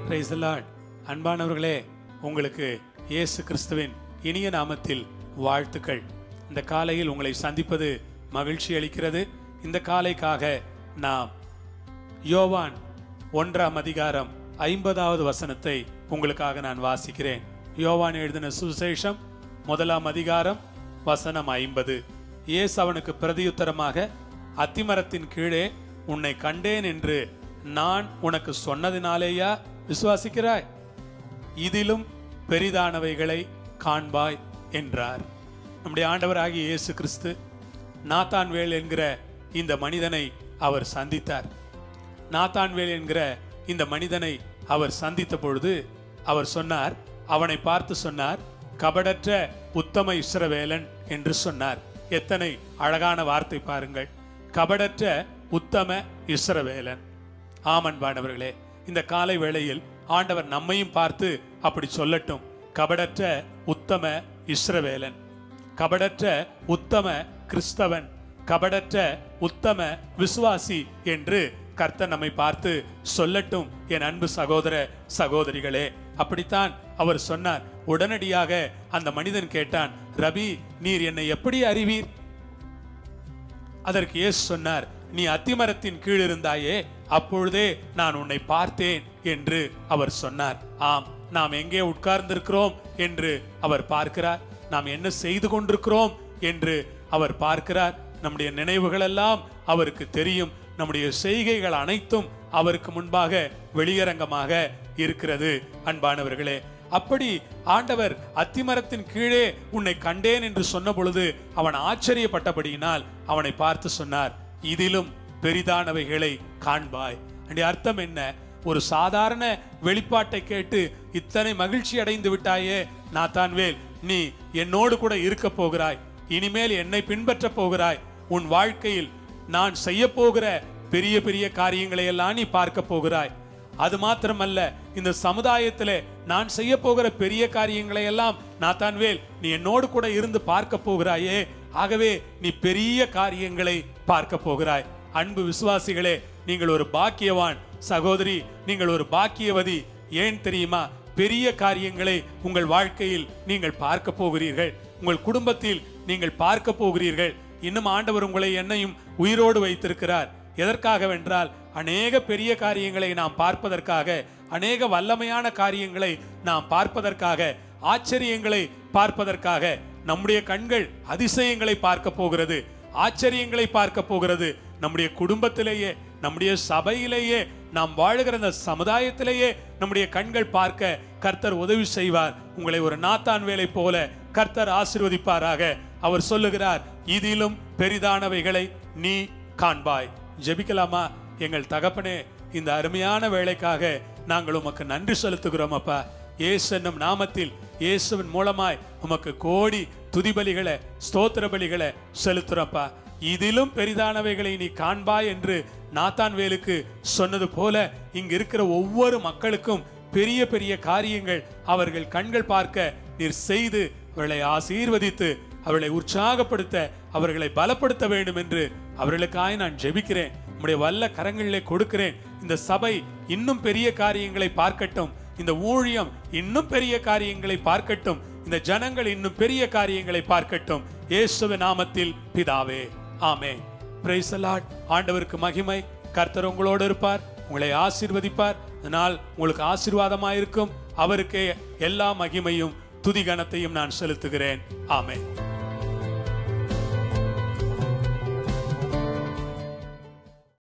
Praise the Lord. அன்பானவர்களே உங்களுக்கு இயேசு கிறிஸ்துவின் இனிய நாமத்தில் வாழ்த்துக்கள் இந்த காலையில் உங்களை சந்திப்பது மகிழ்ச்சி அளிக்கிறது இந்த காலைக்காக நாம் யோவான் ஒன்றாம் அதிகாரம் ஐம்பதாவது வசனத்தை உங்களுக்காக நான் வாசிக்கிறேன் யோவான் எழுதின சுசேஷம் முதலாம் அதிகாரம் வசனம் ஐம்பது இயேசு அவனுக்கு பிரதியுத்தரமாக அத்திமரத்தின் கீழே உன்னை கண்டேன் என்று நான் உனக்கு சொன்னதினாலேயா விசுவாசிக்கிறாய் இதிலும் பெரிதானவைகளை காண்பாய் என்றார் நம்முடைய ஆண்டவராகிய இயேசு கிறிஸ்து நாத்தான்வேல் என்கிற இந்த மனிதனை அவர் சந்தித்தார் நாத்தான்வேல் என்கிற இந்த மனிதனை அவர் சந்தித்த பொழுது அவர் சொன்னார் அவனை பார்த்து சொன்னார் கபடற்ற உத்தம இஸ்ரவேலன் என்று சொன்னார் எத்தனை அழகான வார்த்தை பாருங்கள் கபடற்ற உத்தம இஸ்ரவேலன் ஆமன்பானவர்களே இந்த காலை வேளையில் ஆண்டவர் நம்மையும் பார்த்து அப்படி சொல்லட்டும் கபடற்ற உத்தம இஸ்ரவேலன் கபடற்ற உத்தம கிறிஸ்தவன் கபடற்ற உத்தம விசுவாசி என்று கர்த்தர் நம்மை பார்த்து சொல்லட்டும் என் அன்பு சகோதர சகோதரிகளே அப்படித்தான் அவர் சொன்னார் உடனடியாக அந்த மனிதன் கேட்டான் ரபி நீர் என்னை எப்படி அறிவீர் அதற்கு இயேசு சொன்னார் நீ அத்திமரத்தின் கீழ் இருந்தாயே அப்பொழுதே நான் உன்னை பார்த்தேன் என்று அவர் சொன்னார் ஆம் நாம் எங்கே உட்கார்ந்திருக்கிறோம் என்று அவர் பார்க்கிறார் நாம் என்ன செய்து கொண்டிருக்கிறோம் என்று அவர் பார்க்கிறார் நம்முடைய நினைவுகள் எல்லாம் அவருக்கு தெரியும் நம்முடைய செய்கைகள் அனைத்தும் அவருக்கு முன்பாக வெளியரங்கமாக இருக்கிறது அன்பானவர்களே அப்படி ஆண்டவர் அத்திமரத்தின் கீழே உன்னை கண்டேன் என்று சொன்ன பொழுது அவன் ஆச்சரியப்பட்டபடியினால் அவனை பார்த்து சொன்னார் இதிலும் பெரிதானவைகளை காண்பாய் அண்ட் அர்த்தம் என்ன ஒரு சாதாரண வெளிப்பாட்டை கேட்டு இத்தனை மகிழ்ச்சி அடைந்து விட்டாயே நாத்தான்வேல் நீ என்னோடு கூட இருக்க போகிறாய் இனிமேல் என்னை பின்பற்ற போகிறாய் உன் வாழ்க்கையில் நான் செய்ய போகிற பெரிய பெரிய காரியங்களை எல்லாம் நீ பார்க்க போகிறாய் அது மாத்திரமல்ல இந்த சமுதாயத்திலே நான் செய்ய போகிற பெரிய காரியங்களை எல்லாம் நாத்தான்வேல் நீ என்னோடு கூட இருந்து பார்க்க போகிறாயே ஆகவே நீ பெரிய காரியங்களை பார்க்க போகிறாய் அன்பு விசுவாசிகளே நீங்கள் ஒரு பாக்கியவான் சகோதரி நீங்கள் ஒரு பாக்கியவதி ஏன் தெரியுமா பெரிய காரியங்களை உங்கள் வாழ்க்கையில் நீங்கள் பார்க்க போகிறீர்கள் உங்கள் குடும்பத்தில் நீங்கள் பார்க்க போகிறீர்கள் இன்னும் ஆண்டவர் உங்களை என்னையும் உயிரோடு வைத்திருக்கிறார் எதற்காக வென்றால் அநேக பெரிய காரியங்களை நாம் பார்ப்பதற்காக அநேக வல்லமையான காரியங்களை நாம் பார்ப்பதற்காக ஆச்சரியங்களை பார்ப்பதற்காக நம்முடைய கண்கள் அதிசயங்களை பார்க்க போகிறது ஆச்சரியங்களை பார்க்க போகிறது நம்முடைய குடும்பத்திலேயே நம்முடைய சபையிலேயே நாம் வாழுகிற அந்த சமுதாயத்திலேயே நம்முடைய கண்கள் பார்க்க கர்த்தர் உதவி செய்வார் உங்களை ஒரு நாத்தான் வேலை போல கர்த்தர் ஆசிர்வதிப்பாராக அவர் சொல்லுகிறார் இதிலும் பெரிதானவைகளை நீ காண்பாய் ஜெபிக்கலாமா எங்கள் தகப்பனே இந்த அருமையான வேலைக்காக நாங்கள் உமக்கு நன்றி செலுத்துகிறோம் அப்பா இயேசு என்னும் நாமத்தில் இயேசுவின் மூலமாய் உமக்கு கோடி துதிபலிகளை ஸ்தோத்திர பலிகளை செலுத்துறப்பா இதிலும் பெரிதானவைகளை நீ காண்பாய் என்று நாத்தான் வேலுக்கு சொன்னது போல இங்க இருக்கிற ஒவ்வொரு மக்களுக்கும் பெரிய பெரிய காரியங்கள் அவர்கள் கண்கள் பார்க்க நீர் செய்து அவர்களை ஆசீர்வதித்து அவர்களை உற்சாகப்படுத்த அவர்களை பலப்படுத்த வேண்டும் என்று அவர்களுக்காய் நான் ஜெபிக்கிறேன் உம்முடைய வல்ல கரங்களிலே கொடுக்கிறேன் இந்த சபை இன்னும் பெரிய காரியங்களை பார்க்கட்டும் இந்த ஊழியம் இன்னும் பெரிய காரியங்களை பார்க்கட்டும் இந்த ஜனங்கள் இன்னும் பெரிய காரியங்களை பார்க்கட்டும் இயேசுவின் நாமத்தில் பிதாவே ஆமே பிரைஸ் ஆண்டவருக்கு மகிமை கர்த்தர் உங்களோடு இருப்பார் உங்களை ஆசீர்வதிப்பார் அதனால் உங்களுக்கு ஆசீர்வாதமாயிருக்கும் அவருக்கே எல்லா மகிமையும் துதி கனத்தையும் நான் செலுத்துகிறேன் ஆமென்